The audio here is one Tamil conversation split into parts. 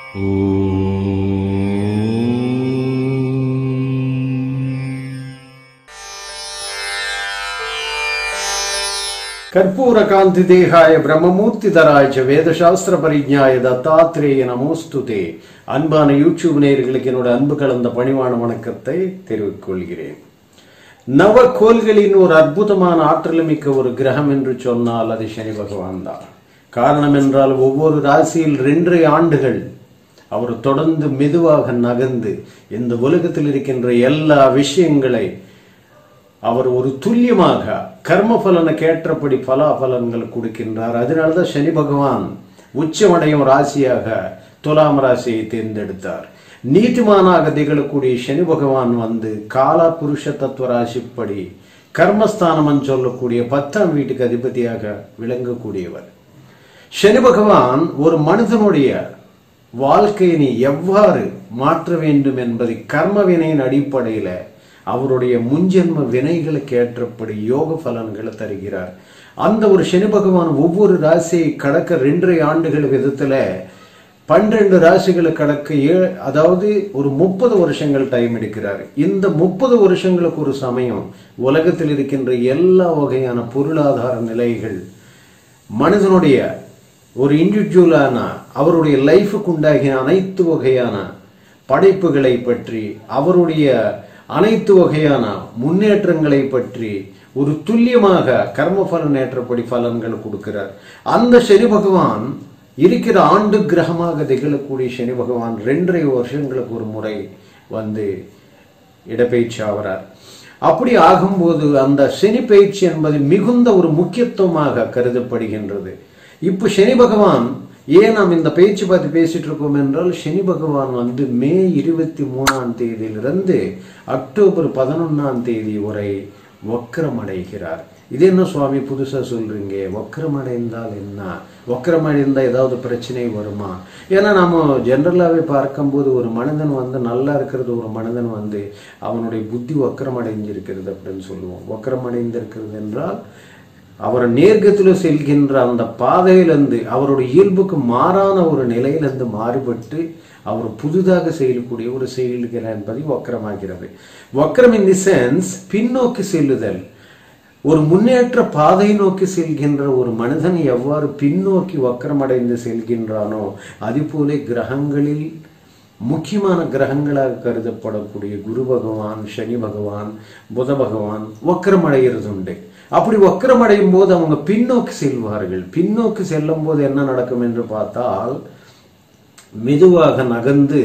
கற்பூர காந்தி தேகாய பிரம்மமூர்த்தி தராய்ச்ச வேதசாஸ்திர பரிஜாய தத்தாத்திரேய நமோஸ்துதே அன்பான யூடியூப் நேயர்களுக்கு என்னோட அன்பு கலந்த பணிவான வணக்கத்தை தெரிவித்துக் கொள்கிறேன் நவக்கோள்களின் ஒரு அற்புதமான ஆற்றல் மிக்க ஒரு கிரகம் என்று சொன்னால் அது சனி பகவான் தான் காரணம் என்றால் ஒவ்வொரு ராசியில் ரெண்டரை ஆண்டுகள் அவர் தொடர்ந்து மெதுவாக நகர்ந்து இந்த உலகத்தில் இருக்கின்ற எல்லா விஷயங்களை அவர் ஒரு துல்லியமாக கர்ம பலனுக்கு ஏற்றபடி பலாபலன்கள் கொடுக்கின்றார் அதனாலதான் சனி பகவான் உச்சமடையும் ராசியாக துலாம் ராசியை தேர்ந்தெடுத்தார் நீதிமானாக திகழக்கூடிய சனி பகவான் வந்து காலா புருஷ தத்துவ ராசிப்படி கர்மஸ்தானம் சொல்லக்கூடிய பத்தாம் வீட்டுக்கு அதிபதியாக விளங்கக்கூடியவர் சனி பகவான் ஒரு மனிதனுடைய வாழ்க்கையினை எவ்வாறு மாற்ற வேண்டும் என்பதை கர்ம வினையின் அடிப்படையில அவருடைய முன்ஜென்ம வினைகளுக்கு ஏற்றபடி யோக பலன்களை தருகிறார் அந்த ஒரு சனி பகவான் ஒவ்வொரு ராசியை கடக்க ரெண்டரை ஆண்டுகள் விதத்துல பன்னிரண்டு ராசிகளை கடக்க ஏ அதாவது ஒரு முப்பது வருஷங்கள் டைம் எடுக்கிறார் இந்த முப்பது வருஷங்களுக்கு ஒரு சமயம் உலகத்தில் இருக்கின்ற எல்லா வகையான பொருளாதார நிலைகள் மனிதனுடைய ஒரு இண்டிவிஜுவலான அவருடைய லைஃபுக்கு உண்டாகிய அனைத்து வகையான படைப்புகளை பற்றி அவருடைய அனைத்து வகையான முன்னேற்றங்களை பற்றி ஒரு துல்லியமாக கர்ம பலன் ஏற்றப்படி பலன்கள் கொடுக்கிறார் அந்த சனி பகவான் இருக்கிற ஆண்டு கிரகமாக திகழக்கூடிய சனி பகவான் ரெண்டரை வருஷங்களுக்கு ஒரு முறை வந்து இடப்பெயர்ச்சி ஆகிறார் அப்படி ஆகும்போது அந்த சனி பயிற்சி என்பது மிகுந்த ஒரு முக்கியத்துவமாக கருதப்படுகின்றது இப்போ சனி பகவான் ஏன் நாம் இந்த பேச்சு பார்த்து பேசிட்டு இருக்கோம் என்றால் சனி பகவான் வந்து மே இருபத்தி மூணாம் தேதியிலிருந்து அக்டோபர் பதினொன்னாம் தேதி வரை வக்கரம் அடைகிறார் இது என்ன சுவாமி புதுசா சொல்றீங்க வக்கரம் அடைந்தால் என்ன வக்கரம் அடைந்தா ஏதாவது பிரச்சனை வருமா ஏன்னா நம்ம ஜென்ரலாகவே பார்க்கும்போது ஒரு மனிதன் வந்து நல்லா இருக்கிறது ஒரு மனிதன் வந்து அவனுடைய புத்தி வக்கரம் அடைஞ்சிருக்கிறது அப்படின்னு சொல்லுவோம் வக்கரம் அடைந்திருக்கிறது என்றால் அவர் நேர்கத்தில் செல்கின்ற அந்த பாதையிலிருந்து அவருடைய இயல்புக்கு மாறான ஒரு நிலையிலிருந்து மாறுபட்டு அவர் புதிதாக செய்யக்கூடிய ஒரு செயல்கள் என்பதை வக்கரமாகிறது வக்கரம் இன் தி சென்ஸ் பின்னோக்கி செல்லுதல் ஒரு முன்னேற்ற பாதை நோக்கி செல்கின்ற ஒரு மனிதன் எவ்வாறு பின்னோக்கி வக்கரமடைந்து செல்கின்றானோ அதுபோல கிரகங்களில் முக்கியமான கிரகங்களாக கருதப்படக்கூடிய குரு பகவான் சனி பகவான் புத பகவான் வக்கரமடைகிறது உண்டு அப்படி வக்கரமடையும் போது அவங்க பின்னோக்கி செல்வார்கள் பின்னோக்கி செல்லும் போது என்ன நடக்கும் என்று பார்த்தால் மெதுவாக நகர்ந்து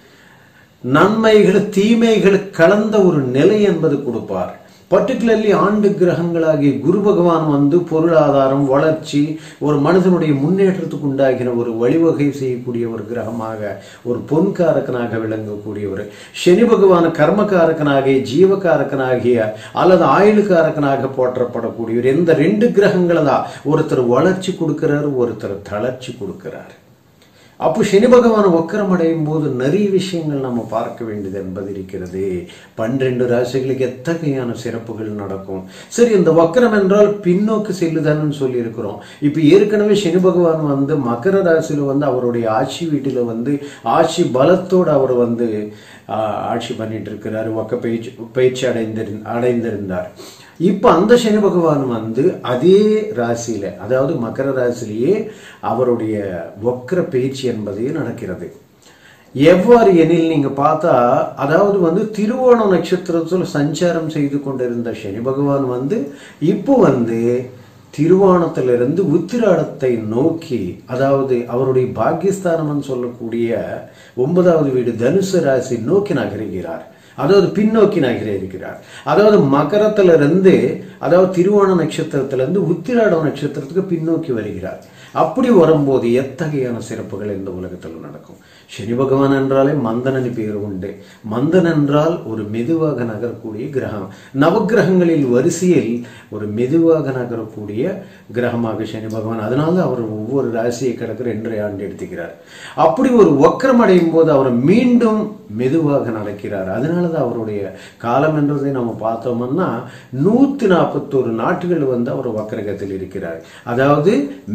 நன்மைகள் தீமைகள் கலந்த ஒரு நிலை என்பது கொடுப்பார் பர்டிகுலர்லி ஆண்டு கிரகங்களாகிய குரு பகவான் வந்து பொருளாதாரம் வளர்ச்சி ஒரு மனிதனுடைய முன்னேற்றத்துக்கு உண்டாகின ஒரு வழிவகை செய்யக்கூடிய ஒரு கிரகமாக ஒரு பொன்காரக்கனாக விளங்கக்கூடியவர் சனி பகவான் கர்மகாரக்கனாகிய ஜீவகாரக்கனாகிய அல்லது ஆயுளுக்காரக்கனாக போற்றப்படக்கூடியவர் இந்த ரெண்டு கிரகங்களை தான் ஒருத்தர் வளர்ச்சி கொடுக்கிறார் ஒருத்தர் தளர்ச்சி கொடுக்கிறார் அப்போ சனி பகவான் வக்கரம் அடையும் போது நிறைய விஷயங்கள் நம்ம பார்க்க வேண்டியது என்பது இருக்கிறது பன்னிரண்டு ராசிகளுக்கு எத்தகையான சிறப்புகள் நடக்கும் சரி இந்த வக்கரம் என்றால் பின்னோக்கு செல்லுதான்னு சொல்லி இருக்கிறோம் இப்போ ஏற்கனவே சனி பகவான் வந்து மகர ராசியில வந்து அவருடைய ஆட்சி வீட்டில் வந்து ஆட்சி பலத்தோடு அவர் வந்து ஆட்சி பண்ணிட்டு இருக்கிறார் வக்க பயிற்சி பயிற்சி அடைந்திரு அடைந்திருந்தார் இப்ப அந்த சனி பகவான் வந்து அதே ராசியில அதாவது மகர ராசிலேயே அவருடைய வக்ர பயிற்சி என்பதே நடக்கிறது எவ்வாறு எனில் நீங்க பார்த்தா அதாவது வந்து திருவோண நட்சத்திரத்தில் சஞ்சாரம் செய்து கொண்டிருந்த சனி பகவான் வந்து இப்போ வந்து திருவோணத்திலிருந்து உத்திராடத்தை நோக்கி அதாவது அவருடைய பாக்கியஸ்தானம் சொல்லக்கூடிய ஒன்பதாவது வீடு தனுசு ராசி நோக்கி நகருகிறார் அதாவது பின்னோக்கி நகரிருக்கிறார் அதாவது மகரத்திலிருந்து அதாவது திருவோண நட்சத்திரத்திலிருந்து உத்திராட நட்சத்திரத்துக்கு பின்னோக்கி வருகிறார் அப்படி வரும்போது எத்தகையான சிறப்புகள் இந்த உலகத்தில் நடக்கும் சனி பகவான் என்றாலே மந்தனன் பேர் உண்டு மந்தன் என்றால் ஒரு மெதுவாக நகரக்கூடிய கிரகம் நவகிரகங்களில் வரிசையில் ஒரு மெதுவாக நகரக்கூடிய கிரகமாக சனி பகவான் அதனால அவர் ஒவ்வொரு ராசியை கிடக்கிற ரெண்டரை ஆண்டு எடுத்துக்கிறார் அப்படி ஒரு வக்கரம் அடையும் போது அவர் மீண்டும் மெதுவாக நடக்கிறார் அதனாலதான் அவருடைய காலம் என்றதை நம்ம பார்த்தோம்னா நூத்தி நாற்பத்தோரு நாட்டுகள் வந்து அவர் வக்கரகத்தில் இருக்கிறார் அதாவது மே இருபத்தி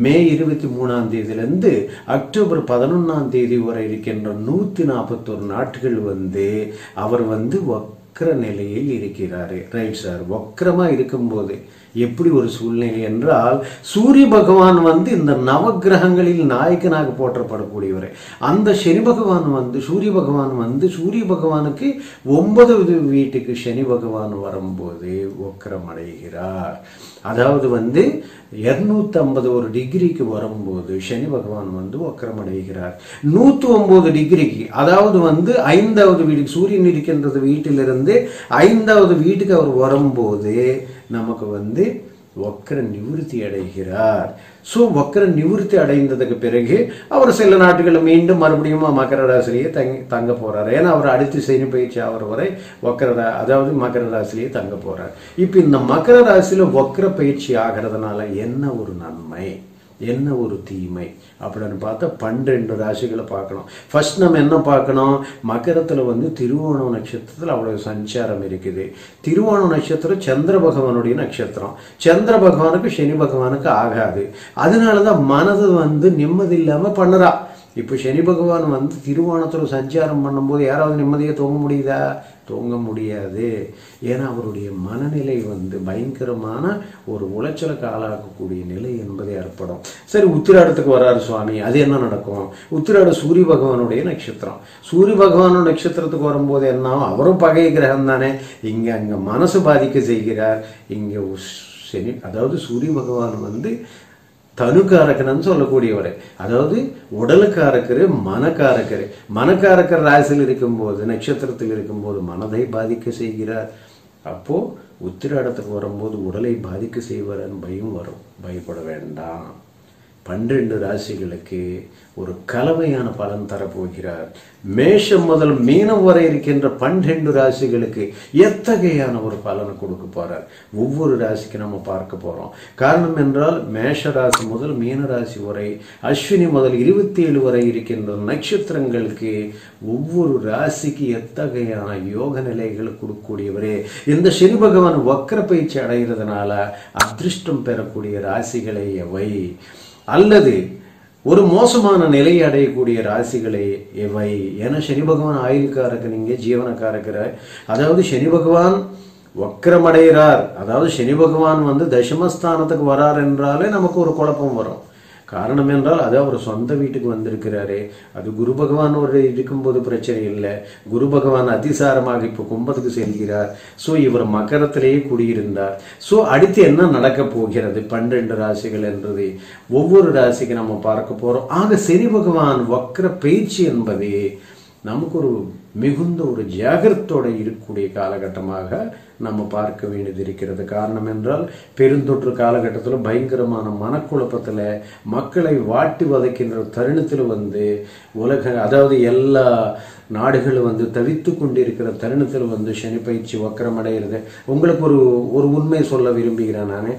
இருபத்தி மூணாம் தேதியிலிருந்து அக்டோபர் பதினொன்னாம் தேதி வரை இருக்கின்ற நூத்தி நாற்பத்தொரு நாட்கள் வந்து அவர் வந்து வக்கர நிலையில் இருக்கிறாரு ரைட் சார் வக்கரமா இருக்கும்போது எப்படி ஒரு சூழ்நிலை என்றால் சூரிய பகவான் வந்து இந்த நவக்கிரகங்களில் நாயக்கனாக போற்றப்படக்கூடியவர் அந்த சனி பகவான் வந்து சூரிய பகவான் வந்து சூரிய பகவானுக்கு ஒன்பதாவது வீட்டுக்கு சனி பகவான் வரும்போது வக்கரம் அடைகிறார் அதாவது வந்து இருநூத்தி ஐம்பது ஒரு டிகிரிக்கு வரும்போது சனி பகவான் வந்து வக்கரம் அடைகிறார் நூத்தி ஒன்பது டிகிரிக்கு அதாவது வந்து ஐந்தாவது வீட்டுக்கு சூரியன் இருக்கின்றது வீட்டிலிருந்து ஐந்தாவது வீட்டுக்கு அவர் வரும்போது நமக்கு வந்து வக்கர நிவிருத்தி அடைகிறார் ஸோ வக்கர நிவிருத்தி அடைந்ததுக்கு பிறகு அவர் சில நாட்டுகளில் மீண்டும் மறுபடியும் மகர ராசிலேயே தங்கி தங்க போறார் ஏன்னா அவர் அடுத்து சனி பயிற்சி ஆகிற வரை வக்கர ரா- அதாவது மகர ராசிலேயே தங்க போறார் இப்போ இந்த மகர ராசியில வக்கர பயிற்சி ஆகிறதுனால என்ன ஒரு நன்மை என்ன ஒரு தீமை அப்படின்னு பார்த்தா பன்னிரெண்டு ராசிகளை பார்க்கணும் ஃபர்ஸ்ட் நம்ம என்ன பார்க்கணும் மகரத்துல வந்து திருவோணம் நட்சத்திரத்தில் அவ்வளவு சஞ்சாரம் இருக்குது திருவோணம் நட்சத்திரம் சந்திர பகவானுடைய நட்சத்திரம் சந்திர பகவானுக்கு சனி பகவானுக்கு ஆகாது அதனாலதான் மனது வந்து நிம்மதி இல்லாம பண்ணுறா இப்போ சனி பகவான் வந்து திருவோணத்துல சஞ்சாரம் பண்ணும்போது யாராவது நிம்மதியா தூங்க முடியுதா தூங்க முடியாது ஏன்னா அவருடைய மனநிலை வந்து பயங்கரமான ஒரு உளைச்சலுக்கு ஆளாக்கக்கூடிய நிலை என்பது ஏற்படும் சரி உத்திராடத்துக்கு வராரு சுவாமி அது என்ன நடக்கும் உத்திராட சூரிய பகவானுடைய நட்சத்திரம் சூரிய பகவானோட நட்சத்திரத்துக்கு வரும்போது என்ன ஆகும்? அவரும் பகை கிரகம் தானே இங்க அங்க மனசு பாதிக்க செய்கிறார் இங்க உஸ்- சனி அதாவது சூரிய பகவான் வந்து தனுக்காரகன்னு சொல்லக்கூடியவர் அதாவது உடலுக்காரக்கரு மனக்காரக்கரு மனக்காரக்கர் ராசியில் இருக்கும்போது நட்சத்திரத்தில் இருக்கும்போது மனதை பாதிக்க செய்கிறார் அப்போ உத்திராடத்துக்கு வரும்போது உடலை பாதிக்க செய்வார்னு பயம் வரும் பயப்பட வேண்டாம் பன்னிரண்டு ராசிகளுக்கு ஒரு கலவையான பலன் தரப்போகிறார் மேஷம் முதல் மீனம் வரை இருக்கின்ற பன்னிரண்டு ராசிகளுக்கு எத்தகையான ஒரு பலனை கொடுக்க போறார் ஒவ்வொரு ராசிக்கு நம்ம பார்க்க போறோம் காரணம் என்றால் மேஷ ராசி முதல் மீன ராசி வரை அஸ்வினி முதல் இருபத்தி ஏழு வரை இருக்கின்ற நட்சத்திரங்களுக்கு ஒவ்வொரு ராசிக்கு எத்தகையான யோக நிலைகளை கொடுக்கக்கூடியவரே இந்த சனி பகவான் வக்கர பயிற்சி அடைகிறதுனால அதிர்ஷ்டம் பெறக்கூடிய ராசிகளை எவை அல்லது ஒரு மோசமான நிலையை அடையக்கூடிய ராசிகளை எவை ஏன்னா சனி பகவான் ஆயுள்காரக்கு நீங்க ஜீவனக்காரக்கிற அதாவது சனி பகவான் வக்கரமடைகிறார் அதாவது சனி பகவான் வந்து தசமஸ்தானத்துக்கு வரார் என்றாலே நமக்கு ஒரு குழப்பம் வரும் காரணம் என்றால் அது அவர் சொந்த வீட்டுக்கு வந்திருக்கிறாரே அது குரு பகவான் ஒரு இருக்கும்போது பிரச்சனை இல்லை குரு பகவான் அதிசாரமாக இப்போ கும்பத்துக்கு செல்கிறார் ஸோ இவர் மகரத்திலேயே குடியிருந்தார் ஸோ அடுத்து என்ன நடக்க போகிறது பன்னிரண்டு ராசிகள் என்றது ஒவ்வொரு ராசிக்கு நம்ம பார்க்க போறோம் ஆக சனி பகவான் வக்ர பயிற்சி என்பது நமக்கு ஒரு மிகுந்த ஒரு ஜாகிரத்தோட இருக்கக்கூடிய காலகட்டமாக நம்ம பார்க்க வேண்டியது இருக்கிறது காரணம் என்றால் பெருந்தொற்று காலகட்டத்தில் பயங்கரமான மனக்குழப்பத்தில் மக்களை வாட்டி வதைக்கின்ற தருணத்தில் வந்து உலக அதாவது எல்லா நாடுகளும் வந்து தவித்து கொண்டிருக்கிற தருணத்தில் வந்து சனி பயிற்சி வக்கரமடைகிறது உங்களுக்கு ஒரு ஒரு உண்மை சொல்ல விரும்புகிறேன் நான்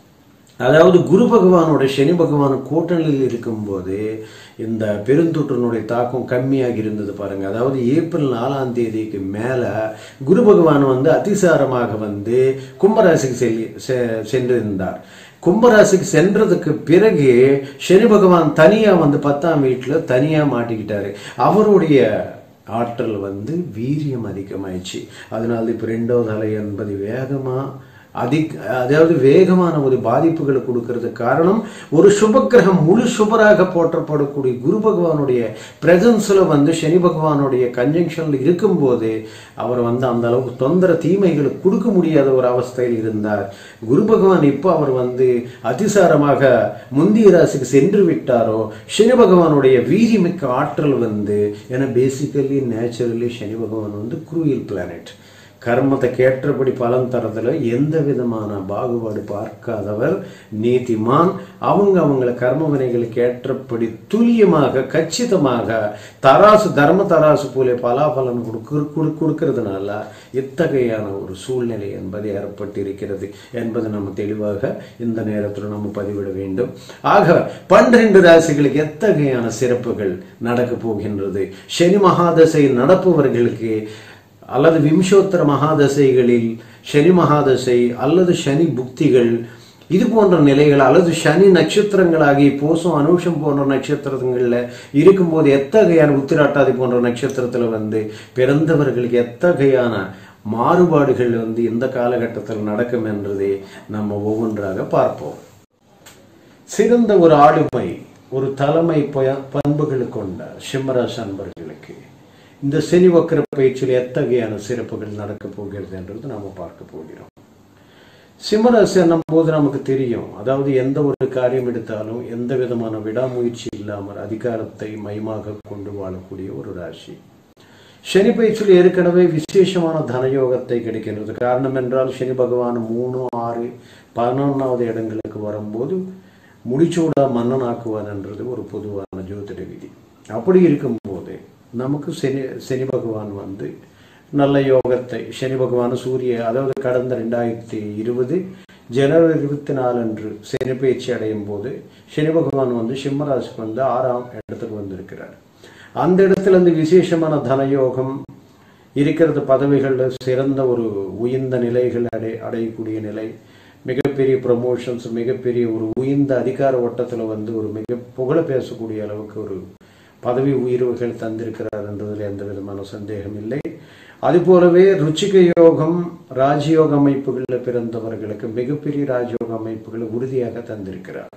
அதாவது குரு பகவானோட சனி பகவான் கூட்டணியில் இருக்கும்போது இந்த பெருந்தொற்றினுடைய தாக்கம் கம்மியாக இருந்தது பாருங்க அதாவது ஏப்ரல் நாலாம் தேதிக்கு மேல குரு பகவான் வந்து அதிசாரமாக வந்து கும்பராசிக்கு செல்லி செ- சென்றிருந்தார் கும்பராசிக்கு சென்றதுக்கு பிறகு சனி பகவான் தனியா வந்து பத்தாம் வீட்டுல தனியா மாட்டிக்கிட்டாரு அவருடைய ஆற்றல் வந்து வீரியம் அதிகமாயிடுச்சு அதனால இப்ப ரெண்டாவது அலை என்பது வேகமா அதிக் அதாவது வேகமான ஒரு பாதிப்புகளை கொடுக்கறதுக்கு காரணம் ஒரு சுபக்கிரகம் முழு சுபராக போற்றப்படக்கூடிய குரு பகவானுடைய பிரசன்ஸ்ல வந்து சனி பகவானுடைய கன்ஜங்ஷன்ல இருக்கும்போது அவர் வந்து அந்த அளவுக்கு தொந்தர தீமைகளை கொடுக்க முடியாத ஒரு அவஸ்தையில் இருந்தார் குரு பகவான் இப்போ அவர் வந்து அதிசாரமாக முந்திய ராசிக்கு சென்று விட்டாரோ சனி பகவானுடைய வீரியமிக்க ஆற்றல் வந்து ஏன்னா பேசிக்கலி நேச்சுரலி சனி பகவான் வந்து குரூயல் பிளானட் கர்மத்தை கேட்டபடி பலன் தரதுல எந்த விதமான பாகுபாடு பார்க்காதவர் நீதிமான் அவங்க அவங்கள கர்ம வினைகளுக்கு ஏற்றபடி துல்லியமாக கச்சிதமாக தராசு தர்ம தராசு போல பலாபலன் கொடுக்க கொடு- கொடுக்கறதுனால இத்தகையான ஒரு சூழ்நிலை என்பது ஏற்பட்டிருக்கிறது என்பது நம்ம தெளிவாக இந்த நேரத்தில் நம்ம பதிவிட வேண்டும் ஆக பன்னிரண்டு ராசிகளுக்கு எத்தகையான சிறப்புகள் நடக்க போகின்றது சனி மகாதசை நடப்பவர்களுக்கு அல்லது விம்சோத்தர மகாதசைகளில் சனி மகாதசை அல்லது சனி புக்திகள் இது போன்ற நிலைகள் அல்லது சனி நட்சத்திரங்களாகி போசம் அனுஷம் போன்ற நட்சத்திரங்கள்ல இருக்கும்போது எத்தகையான உத்திராட்டாதி போன்ற நட்சத்திரத்துல வந்து பிறந்தவர்களுக்கு எத்தகையான மாறுபாடுகள் வந்து இந்த காலகட்டத்தில் நடக்கும் என்றதை நம்ம ஒவ்வொன்றாக பார்ப்போம் சிறந்த ஒரு ஆளுமை ஒரு தலைமை பய- பண்புகள் கொண்ட சிம்மராசி அன்பர்களுக்கு இந்த சனி வக்கர பயிற்சியில் எத்தகையான சிறப்புகள் நடக்கப் போகிறது என்றது நாம பார்க்க போகிறோம் சிம்மராசி என்னும் போது நமக்கு தெரியும் அதாவது எந்த ஒரு காரியம் எடுத்தாலும் எந்த விதமான விடாமுயற்சி இல்லாமல் அதிகாரத்தை மையமாக கொண்டு வாழக்கூடிய ஒரு ராசி சனி பயிற்சியில் ஏற்கனவே விசேஷமான தனயோகத்தை கிடைக்கின்றது காரணம் என்றால் சனி பகவான் மூணு ஆறு பதினொன்றாவது இடங்களுக்கு வரும்போது முடிச்சூடா மன்னனாக்குவான் என்றது ஒரு பொதுவான ஜோதிட விதி அப்படி இருக்கும்போது நமக்கு சனி சனி பகவான் வந்து நல்ல யோகத்தை சனி பகவான் சூரிய அதாவது கடந்த ரெண்டாயிரத்தி இருபது ஜனவரி இருபத்தி நாலு அன்று சனி பயிற்சி அடையும் போது சனி பகவான் வந்து சிம்மராசிக்கு வந்து ஆறாம் இடத்துக்கு வந்திருக்கிறார் அந்த இடத்துல இருந்து விசேஷமான தனயோகம் இருக்கிறது பதவிகள்ல சிறந்த ஒரு உயர்ந்த நிலைகள் அடை அடையக்கூடிய நிலை மிகப்பெரிய ப்ரமோஷன்ஸ் மிகப்பெரிய ஒரு உயர்ந்த அதிகார வட்டத்துல வந்து ஒரு மிக புகழ பேசக்கூடிய அளவுக்கு ஒரு பதவி உயர்வுகள் தந்திருக்கிறார் என்றதில் எந்த விதமான சந்தேகம் இல்லை அதுபோலவே ருச்சிக யோகம் ராஜயோக அமைப்புகளில் பிறந்தவர்களுக்கு மிகப்பெரிய ராஜயோக அமைப்புகளை உறுதியாக தந்திருக்கிறார்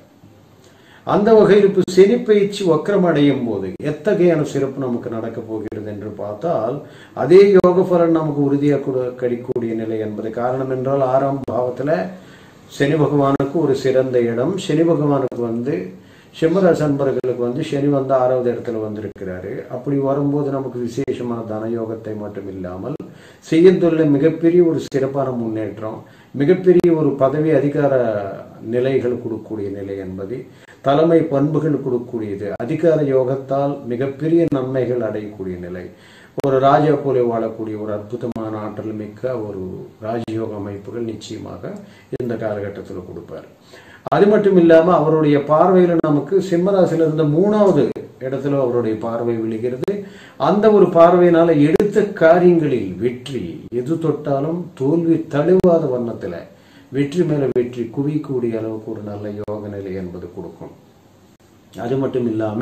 அந்த வகையில் இப்போ சனி பயிற்சி வக்கரம் அடையும் போது எத்தகையான சிறப்பு நமக்கு நடக்க போகிறது என்று பார்த்தால் அதே யோக பலன் நமக்கு உறுதியாக கூட கிடைக்கக்கூடிய நிலை என்பது காரணம் என்றால் ஆறாம் பாவத்துல சனி பகவானுக்கு ஒரு சிறந்த இடம் சனி பகவானுக்கு வந்து சிம்மராசி அன்பர்களுக்கு வந்து சனி வந்து ஆறாவது இடத்துல வந்திருக்கிறாரு அப்படி வரும்போது நமக்கு விசேஷமான தனயோகத்தை மட்டும் இல்லாமல் செய்யத்தொழில மிகப்பெரிய ஒரு சிறப்பான முன்னேற்றம் மிகப்பெரிய ஒரு பதவி அதிகார நிலைகள் கொடுக்கக்கூடிய நிலை என்பது தலைமை பண்புகள் கொடுக்கக்கூடியது அதிகார யோகத்தால் மிகப்பெரிய நன்மைகள் அடையக்கூடிய நிலை ஒரு ராஜா போல வாழக்கூடிய ஒரு அற்புதமான ஆற்றல் மிக்க ஒரு ராஜயோக அமைப்புகள் நிச்சயமாக இந்த காலகட்டத்தில் கொடுப்பார் அது மட்டும் இல்லாம அவருடைய பார்வையில நமக்கு சிம்மராசில இருந்த மூணாவது இடத்துல அவருடைய பார்வை விழுகிறது அந்த ஒரு பார்வையினால எடுத்த காரியங்களில் வெற்றி எது தொட்டாலும் தோல்வி தழுவாத வண்ணத்துல வெற்றி மேல வெற்றி குவிக்கக்கூடிய அளவுக்கு ஒரு நல்ல யோக நிலை என்பது கொடுக்கும் அது மட்டும் இல்லாம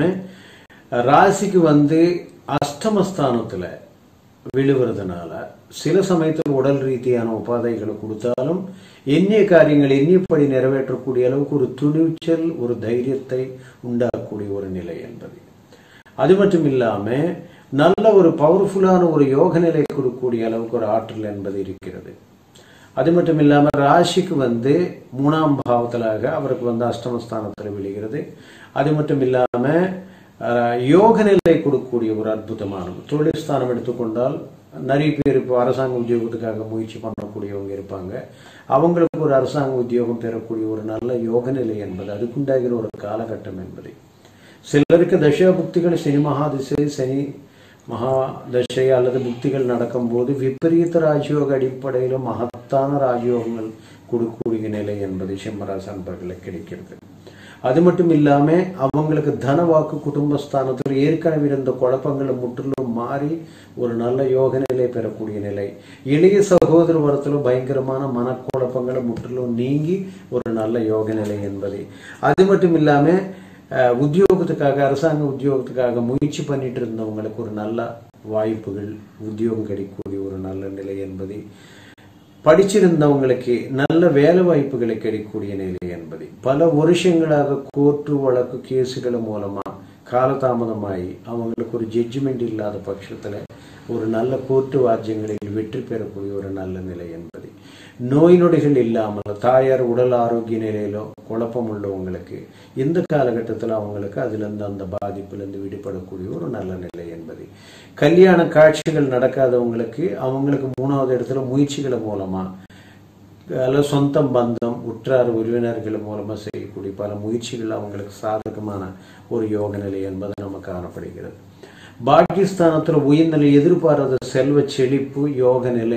ராசிக்கு வந்து அஷ்டமஸ்தானத்துல விழுவுறதுனால சில சமயத்தில் உடல் ரீதியான உபாதைகளை கொடுத்தாலும் எண்ணிய காரியங்கள் எண்ணியபடி நிறைவேற்றக்கூடிய அளவுக்கு ஒரு துணிச்சல் ஒரு தைரியத்தை உண்டாக்கக்கூடிய ஒரு நிலை என்பது அது மட்டும் இல்லாம நல்ல ஒரு பவர்ஃபுல்லான ஒரு யோக நிலை கொடுக்கக்கூடிய அளவுக்கு ஒரு ஆற்றல் என்பது இருக்கிறது அது மட்டும் இல்லாம ராசிக்கு வந்து மூணாம் பாவத்திலாக அவருக்கு வந்து அஷ்டமஸ்தானத்தில் விழுகிறது அது மட்டும் இல்லாம அஹ், யோக நிலை கொடுக்கக்கூடிய ஒரு அற்புதமான தொழில் ஸ்தானம் எடுத்துக்கொண்டால் நிறைய பேர் இப்போ அரசாங்க உத்தியோகத்துக்காக முயற்சி பண்ணக்கூடியவங்க இருப்பாங்க அவங்களுக்கு ஒரு அரசாங்க உத்தியோகம் பெறக்கூடிய ஒரு நல்ல யோக நிலை என்பது அதுக்குண்டாகிற ஒரு காலகட்டம் என்பது சிலருக்கு தசா புக்திகள் சனி மகாதிசை சனி மகா தசை அல்லது புக்திகள் நடக்கும்போது விபரீத ராஜயோக அடிப்படையில் மகத்தான ராஜயோகங்கள் கொடுக்கக்கூடிய நிலை என்பது சிம்மராசி அன்பர்களுக்கு கிடைக்கிறது அது மட்டும் இல்லாம அவங்களுக்கு தன வாக்கு குடும்பஸ்தானத்தில் ஏற்கனவே இருந்த குழப்பங்களை முற்றிலும் மாறி ஒரு நல்ல யோக நிலை பெறக்கூடிய நிலை இளைய சகோதர வரத்துல பயங்கரமான மனக்குழப்பங்களை முற்றிலும் நீங்கி ஒரு நல்ல யோக நிலை என்பது அது மட்டும் இல்லாம அஹ், உத்தியோகத்துக்காக அரசாங்க உத்தியோகத்துக்காக முயற்சி பண்ணிட்டு இருந்தவங்களுக்கு ஒரு நல்ல வாய்ப்புகள் உத்தியோகம் கிடைக்கக்கூடிய ஒரு நல்ல நிலை என்பது படிச்சிருந்தவங்களுக்கு நல்ல வேலை வாய்ப்புகளை கிடைக்கக்கூடிய நிலை என்பது பல வருஷங்களாக கோர்ட்டு வழக்கு கேஸுகள் மூலமா காலதாமதமாகி அவங்களுக்கு ஒரு ஜட்ஜ்மெண்ட் இல்லாத பட்சத்துல ஒரு நல்ல கோர்ட்டு வாத்தியங்களில் வெற்றி பெறக்கூடிய ஒரு நல்ல நிலை என்பது நோய் நொடிகள் இல்லாமல் தாயார் உடல் ஆரோக்கிய நிலையிலோ குழப்பம் உள்ளவங்களுக்கு இந்த காலகட்டத்தில் அவங்களுக்கு அதிலிருந்து அந்த பாதிப்பிலிருந்து விடுபடக்கூடிய ஒரு நல்ல நிலை என்பது கல்யாண காட்சிகள் நடக்காதவங்களுக்கு அவங்களுக்கு மூணாவது இடத்துல முயற்சிகள் மூலமா அல்லது சொந்த பந்தம் உற்றார் உறவினர்கள் மூலமா செய்யக்கூடிய பல முயற்சிகள் அவங்களுக்கு சாதகமான ஒரு யோக நிலை என்பது நமக்கு காணப்படுகிறது பாகிஸ்தானத்துல உயர்நிலை எதிர்பாராத செல்வ செழிப்பு யோக நிலை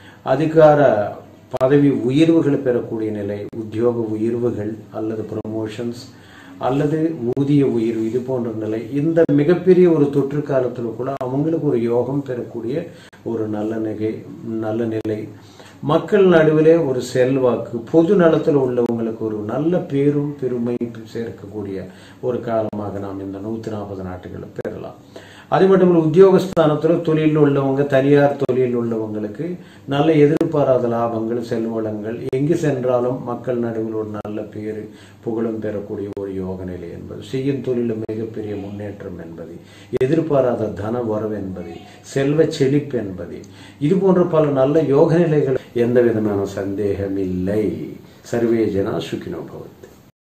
அதிகார பதவி உயர்வுகளை பெறக்கூடிய நிலை உத்தியோக உயர்வுகள் அல்லது ப்ரமோஷன்ஸ் அல்லது ஊதிய உயர்வு இது போன்ற நிலை இந்த மிகப்பெரிய ஒரு தொற்று காலத்துல கூட அவங்களுக்கு ஒரு யோகம் பெறக்கூடிய ஒரு நல்ல நிலை நல்ல நிலை மக்கள் நடுவிலே ஒரு செல்வாக்கு பொது நலத்தில் உள்ளவங்களுக்கு ஒரு நல்ல பேரும் பெருமையும் சேர்க்கக்கூடிய ஒரு காலமாக நாம் இந்த நூத்தி நாற்பது நாட்டுகளை பெறலாம் அது மட்டும் இல்லை உத்தியோகஸ்தானத்தில் தொழில் உள்ளவங்க தனியார் தொழில் உள்ளவங்களுக்கு நல்ல எதிர்பாராத லாபங்கள் செல்வளங்கள் எங்கு சென்றாலும் மக்கள் நடுவில் ஒரு நல்ல பேரு புகழும் பெறக்கூடிய ஒரு யோக நிலை என்பது செய்யும் தொழிலும் மிகப்பெரிய முன்னேற்றம் என்பது எதிர்பாராத தன வரவு என்பது செல்வ செழிப்பு என்பது இது போன்ற பல நல்ல யோக நிலைகள் எந்த விதமான சந்தேகமில்லை சர்வே ஜனா சுகினோ பவத்து